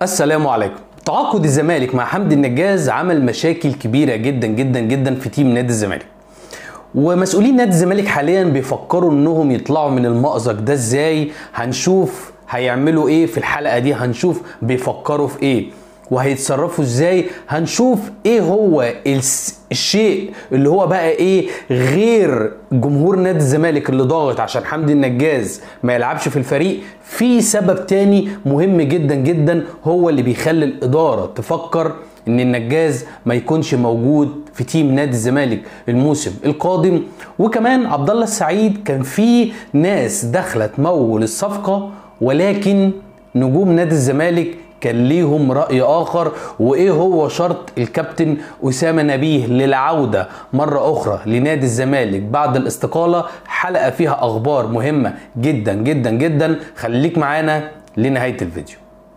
السلام عليكم تعاقد الزمالك مع حمدي النجاز عمل مشاكل كبيره جدا جدا جدا في تيم نادي الزمالك ومسؤولين نادي الزمالك حاليا بيفكروا انهم يطلعوا من المأزق ده ازاي هنشوف هيعملوا ايه في الحلقه دي هنشوف بيفكروا في ايه وهيتصرفوا ازاي هنشوف ايه هو الس- الشيء اللي هو بقى ايه غير جمهور نادي الزمالك اللي ضاغط عشان حمدي النجاز ما يلعبش في الفريق في سبب تاني مهم جدا جدا هو اللي بيخلي الاداره تفكر ان النجاز ما يكونش موجود في تيم نادي الزمالك الموسم القادم وكمان عبد الله السعيد كان في ناس داخله تمول الصفقه ولكن نجوم نادي الزمالك كان ليهم رأي آخر وإيه هو شرط الكابتن أسامة نبيه للعودة مرة أخرى لنادي الزمالك بعد الاستقالة حلقة فيها أخبار مهمة جدا جدا جدا خليك معانا لنهاية الفيديو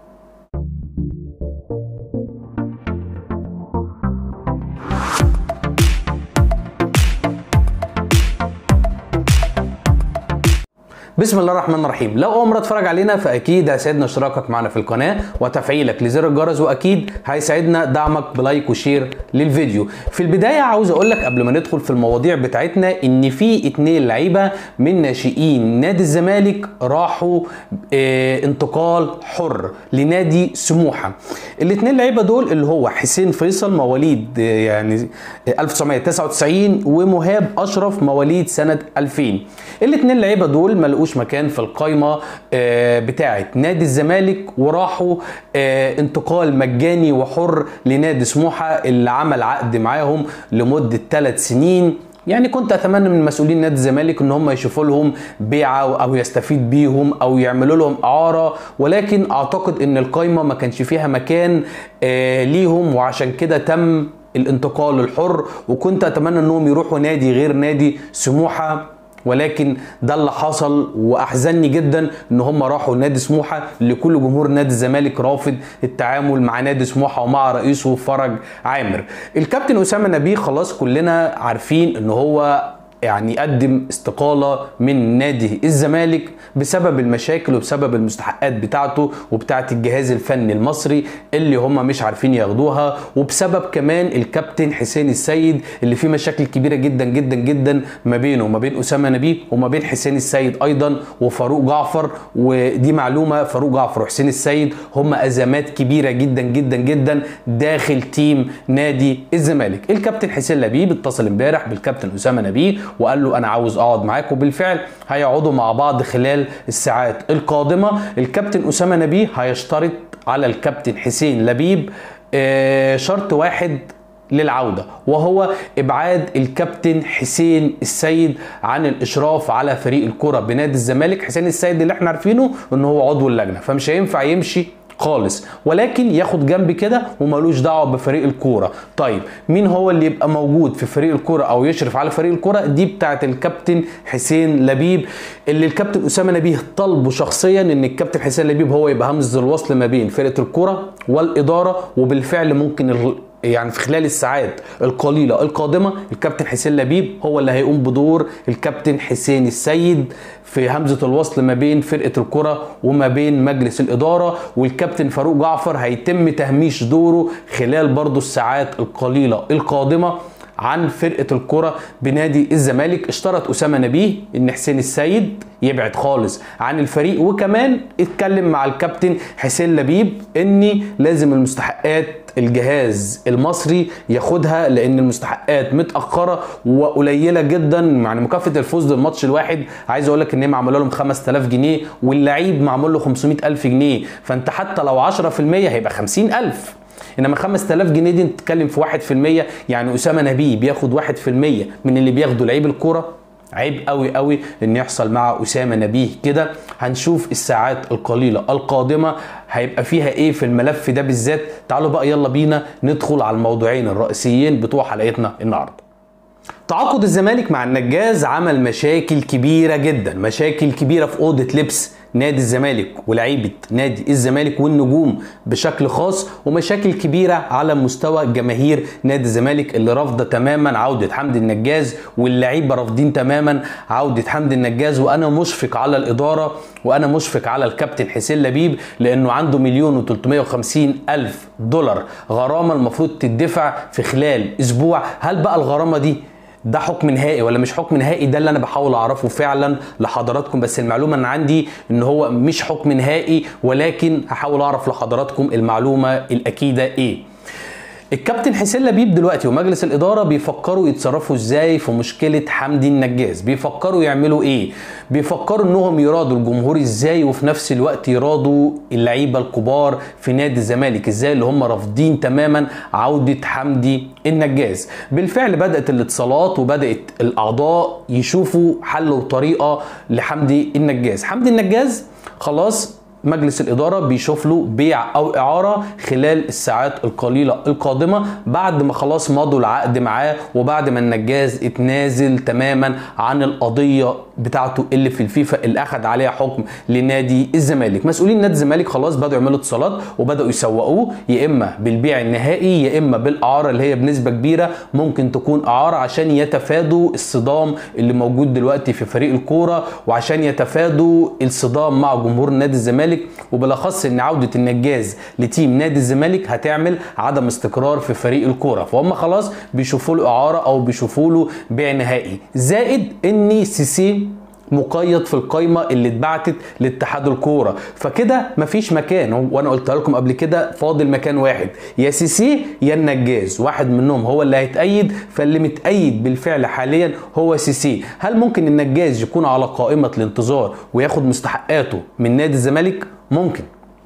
بسم الله الرحمن الرحيم لو اول مره تتفرج علينا فاكيد هيسعدنا اشتراكك معنا في القناه وتفعيلك لزر الجرس واكيد هيساعدنا دعمك بلايك وشير للفيديو في البدايه عاوز اقول لك قبل ما ندخل في المواضيع بتاعتنا ان في اتنين لعيبه من ناشئين نادي الزمالك راحوا اه انتقال حر لنادي سموحه الاتنين لعيبه دول اللي هو حسين فيصل مواليد اه يعني 1999 ومهاب اشرف مواليد سنه 2000 الاتنين لعيبه دول ما لقوش مكان في القايمه آه، بتاعه نادي الزمالك وراحوا آه، انتقال مجاني وحر لنادي سموحه اللي عمل عقد معاهم لمده ثلاث سنين يعني كنت اتمنى من مسؤولين نادي الزمالك ان هم يشوفوا لهم بيعه او يستفيد بيهم او يعملوا لهم اعاره ولكن اعتقد ان القايمه ما كانش فيها مكان آه، ليهم وعشان كده تم الانتقال الحر وكنت اتمنى انهم يروحوا نادي غير نادي سموحه ولكن ده اللي حصل واحزني جدا ان هم راحوا نادي سموحه لكل جمهور نادي الزمالك رافض التعامل مع نادي سموحه ومع رئيسه فرج عامر الكابتن اسامه نبيه خلاص كلنا عارفين ان هو يعني قدم استقالة من نادي الزمالك بسبب المشاكل وبسبب المستحقات بتاعته وبتاعة الجهاز الفني المصري اللي هم مش عارفين ياخدوها وبسبب كمان الكابتن حسين السيد اللي فيه مشاكل كبيرة جدا جدا جدا ما بينه وما بين أسامة نبيه وما بين حسين السيد أيضا وفاروق جعفر ودي معلومة فاروق جعفر وحسين السيد هم أزمات كبيرة جدا جدا جدا داخل تيم نادي الزمالك الكابتن حسين لبيب اتصل امبارح بالكابتن أسامة نبيه وقال له انا عاوز اقعد معاك وبالفعل هيقعدوا مع بعض خلال الساعات القادمه الكابتن اسامه نبيه هيشترط على الكابتن حسين لبيب آه، شرط واحد للعوده وهو ابعاد الكابتن حسين السيد عن الاشراف على فريق الكره بنادي الزمالك حسين السيد اللي احنا عارفينه ان هو عضو اللجنه فمش هينفع يمشي خالص ولكن ياخد جنب كده ومالوش دعوه بفريق الكوره طيب مين هو اللي يبقى موجود في فريق الكوره او يشرف على فريق الكوره دي بتاعه الكابتن حسين لبيب اللي الكابتن اسامه نبيه طلبه شخصيا ان الكابتن حسين لبيب هو يبقى همز الوصل ما بين فرقه الكوره والاداره وبالفعل ممكن ال- يعني في خلال الساعات القليلة القادمة الكابتن حسين لبيب هو اللي هيقوم بدور الكابتن حسين السيد في همزة الوصل ما بين فرقة الكرة وما بين مجلس الإدارة والكابتن فاروق جعفر هيتم تهميش دوره خلال برضو الساعات القليلة القادمة عن فرقة الكرة بنادي الزمالك اشترط أسامة نبيه إن حسين السيد يبعد خالص عن الفريق وكمان اتكلم مع الكابتن حسين لبيب إن لازم المستحقات الجهاز المصري ياخدها لان المستحقات متاخره وقليله جدا يعني مكافاه الفوز للماتش الواحد عايز اقول لك ان هي معموله لهم 5000 جنيه واللعيب معمول له 500000 جنيه فانت حتى لو 10% هيبقى 50000 انما 5000 جنيه دي انت بتتكلم في 1% يعني اسامه نبيه بياخد 1% من اللي بياخده لعيب الكوره عيب قوي قوي ان يحصل مع اسامه نبيه كده هنشوف الساعات القليله القادمه هيبقى فيها ايه في الملف ده بالذات تعالوا بقى يلا بينا ندخل على الموضوعين الرئيسيين بتوع حلقتنا النهارده تعاقد الزمالك مع النجاز عمل مشاكل كبيرة جدا مشاكل كبيرة في أوضة لبس نادي الزمالك ولاعيبه نادي الزمالك والنجوم بشكل خاص ومشاكل كبيره على مستوى جماهير نادي الزمالك اللي رافضه تماما عوده حمدي النجاز واللعيبه رافضين تماما عوده حمدي النجاز وانا مشفق على الاداره وانا مشفق على الكابتن حسين لبيب لانه عنده مليون و350 الف دولار غرامه المفروض تدفع في خلال اسبوع هل بقى الغرامه دي ده حكم نهائي ولا مش حكم نهائي ده اللي انا بحاول اعرفه فعلا لحضراتكم بس المعلومه ان عندي ان هو مش حكم نهائي ولكن هحاول اعرف لحضراتكم المعلومه الاكيده ايه الكابتن حسين لبيب دلوقتي ومجلس الاداره بيفكروا يتصرفوا ازاي في مشكله حمدي النجاز بيفكروا يعملوا ايه بيفكروا انهم يرادوا الجمهور ازاي وفي نفس الوقت يرادوا اللعيبه الكبار في نادي الزمالك ازاي اللي هم رافضين تماما عوده حمدي النجاز بالفعل بدات الاتصالات وبدات الاعضاء يشوفوا حل وطريقه لحمدي النجاز حمدي النجاز خلاص مجلس الإدارة بيشوف له بيع أو إعارة خلال الساعات القليلة القادمة بعد ما خلاص مضوا العقد معاه وبعد ما النجاز اتنازل تماما عن القضية بتاعته اللي في الفيفا اللي أخذ عليها حكم لنادي الزمالك مسؤولين نادي الزمالك خلاص بدأوا يعملوا اتصالات وبدأوا يسوقوه يا إما بالبيع النهائي يا إما بالإعارة اللي هي بنسبة كبيرة ممكن تكون إعارة عشان يتفادوا الصدام اللي موجود دلوقتي في فريق الكورة وعشان يتفادوا الصدام مع جمهور نادي الزمالك الزمالك وبالاخص ان عوده النجاز لتيم نادي الزمالك هتعمل عدم استقرار في فريق الكوره فهم خلاص بيشوفوا له اعاره او بيشوفوا له بيع نهائي زائد ان سيسي مقيد في القايمه اللي اتبعتت لاتحاد الكوره فكده مفيش مكان وانا قلت لكم قبل كده فاضل مكان واحد يا سيسي يا النجاز واحد منهم هو اللي هيتأيد فاللي متأيد بالفعل حاليا هو سيسي هل ممكن النجاز يكون على قائمه الانتظار وياخد مستحقاته من نادي الزمالك ممكن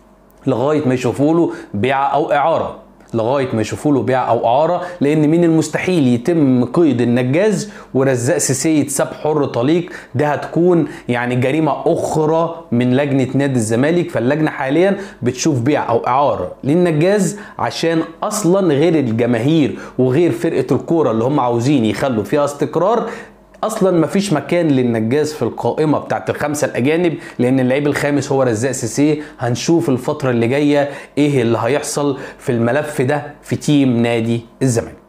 لغايه ما يشوفوا له بيع او اعاره لغايه ما يشوفوا له بيع او اعاره لان من المستحيل يتم قيد النجاز ورزاق سيسي يتساب حر طليق ده هتكون يعني جريمه اخرى من لجنه نادي الزمالك فاللجنه حاليا بتشوف بيع او اعاره للنجاز عشان اصلا غير الجماهير وغير فرقه الكوره اللي هم عاوزين يخلوا فيها استقرار اصلا مفيش مكان للنجاز في القائمه بتاعت الخمسه الاجانب لان اللعيب الخامس هو رزاق سيسي هنشوف الفتره اللي جايه ايه اللي هيحصل في الملف ده في تيم نادي الزمالك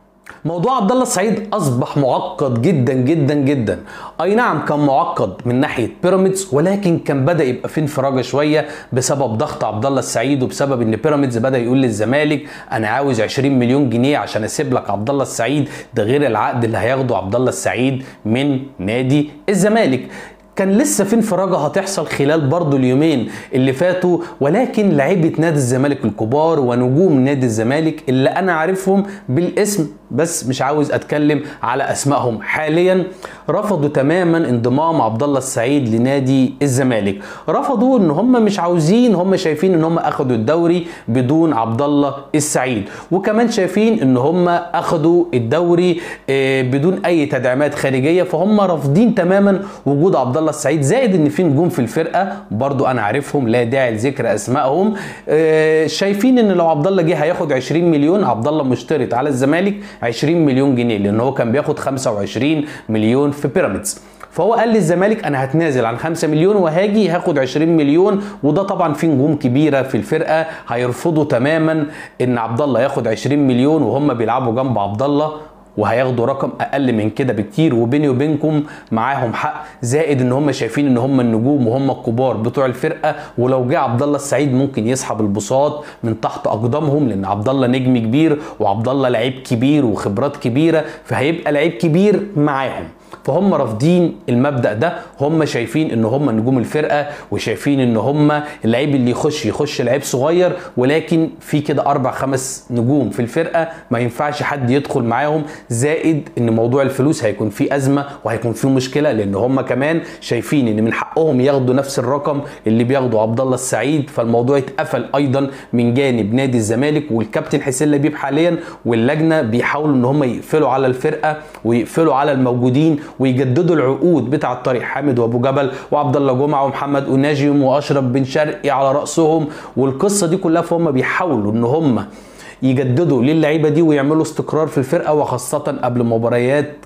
موضوع عبد الله السعيد اصبح معقد جدا جدا جدا اي نعم كان معقد من ناحيه بيراميدز ولكن كان بدا يبقى في انفراجه شويه بسبب ضغط عبد الله السعيد وبسبب ان بيراميدز بدا يقول للزمالك انا عاوز 20 مليون جنيه عشان اسيب لك عبد الله السعيد ده غير العقد اللي هياخده عبد الله السعيد من نادي الزمالك كان لسه في انفراجه هتحصل خلال برضه اليومين اللي فاتوا ولكن لعيبه نادي الزمالك الكبار ونجوم نادي الزمالك اللي انا عارفهم بالاسم بس مش عاوز اتكلم على اسمائهم حاليا رفضوا تماما انضمام عبد الله السعيد لنادي الزمالك رفضوا ان هم مش عاوزين هم شايفين ان هم اخدوا الدوري بدون عبد الله السعيد وكمان شايفين ان هم اخدوا الدوري بدون اي تدعيمات خارجيه فهم رافضين تماما وجود عبد الله السعيد زائد ان في نجوم في الفرقه برضو انا عارفهم لا داعي لذكر اسمائهم شايفين ان لو عبد الله جه هياخد 20 مليون عبد الله مشترط على الزمالك 20 مليون جنيه لان هو كان بياخد 25 مليون في بيراميدز فهو قال للزمالك انا هتنازل عن 5 مليون وهاجي هاخد 20 مليون وده طبعا في نجوم كبيره في الفرقه هيرفضوا تماما ان عبد الله ياخد 20 مليون وهم بيلعبوا جنب عبد الله وهياخدوا رقم اقل من كده بكتير وبيني وبينكم معاهم حق زائد ان هم شايفين ان هم النجوم وهم الكبار بتوع الفرقه ولو جه عبد الله السعيد ممكن يسحب البساط من تحت اقدامهم لان عبد الله نجم كبير وعبد الله لعيب كبير وخبرات كبيره فهيبقى لعيب كبير معاهم فهم رافضين المبدا ده هم شايفين ان هم نجوم الفرقه وشايفين ان هم اللعيب اللي يخش يخش لعيب صغير ولكن في كده اربع خمس نجوم في الفرقه ما ينفعش حد يدخل معاهم زائد ان موضوع الفلوس هيكون فيه ازمه وهيكون فيه مشكله لان هم كمان شايفين ان من حقهم ياخدوا نفس الرقم اللي بياخده عبد الله السعيد فالموضوع اتقفل ايضا من جانب نادي الزمالك والكابتن حسين لبيب حاليا واللجنه بيحاولوا ان هم يقفلوا على الفرقه ويقفلوا على الموجودين ويجددوا العقود بتاع طارق حامد وابو جبل وعبد الله جمعه ومحمد اناجيوم واشرف بن شرقي على راسهم والقصه دي كلها فهم بيحاولوا ان هم يجددوا للعيبه دي ويعملوا استقرار في الفرقه وخاصه قبل مباريات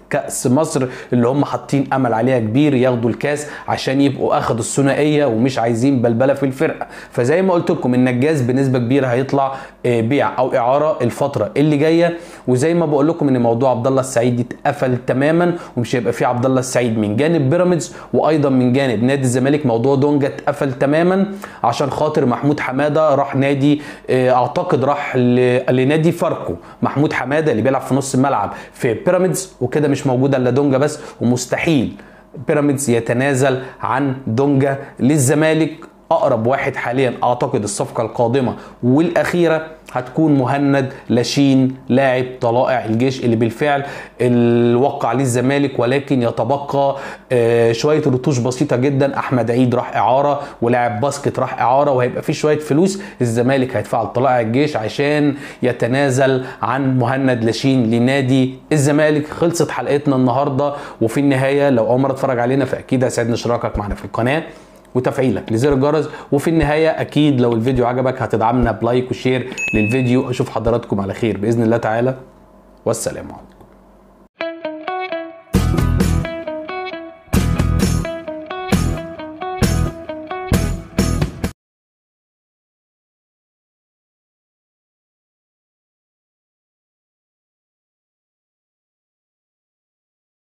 كاس مصر اللي هم حاطين امل عليها كبير ياخدوا الكاس عشان يبقوا اخدوا الثنائيه ومش عايزين بلبله في الفرقه فزي ما قلت لكم النجاز بنسبه كبيره هيطلع آه، بيع او اعاره الفتره اللي جايه وزي ما بقول لكم ان موضوع عبد الله السعيد اتقفل تماما ومش هيبقى فيه عبد الله السعيد من جانب بيراميدز وايضا من جانب نادي الزمالك موضوع دونجا اتقفل تماما عشان خاطر محمود حماده راح نادي آه، اعتقد راح ل- لنادي فاركو محمود حماده اللي بيلعب في نص الملعب في بيراميدز وكده مش موجوده الا دونجا بس ومستحيل بيراميدز يتنازل عن دونجا للزمالك اقرب واحد حاليا اعتقد الصفقه القادمه والاخيره هتكون مهند لاشين لاعب طلائع الجيش اللي بالفعل الوقع عليه الزمالك ولكن يتبقى آه، شويه رتوش بسيطه جدا احمد عيد راح اعاره ولاعب باسكت راح اعاره وهيبقى في شويه فلوس الزمالك هيدفع لطلائع الجيش عشان يتنازل عن مهند لاشين لنادي الزمالك خلصت حلقتنا النهارده وفي النهايه لو اول مره تتفرج علينا فاكيد هيسعدني اشتراكك معنا في القناه وتفعيلك لزر الجرس وفي النهايه اكيد لو الفيديو عجبك هتدعمنا بلايك وشير للفيديو اشوف حضراتكم على خير باذن الله تعالى والسلام عليكم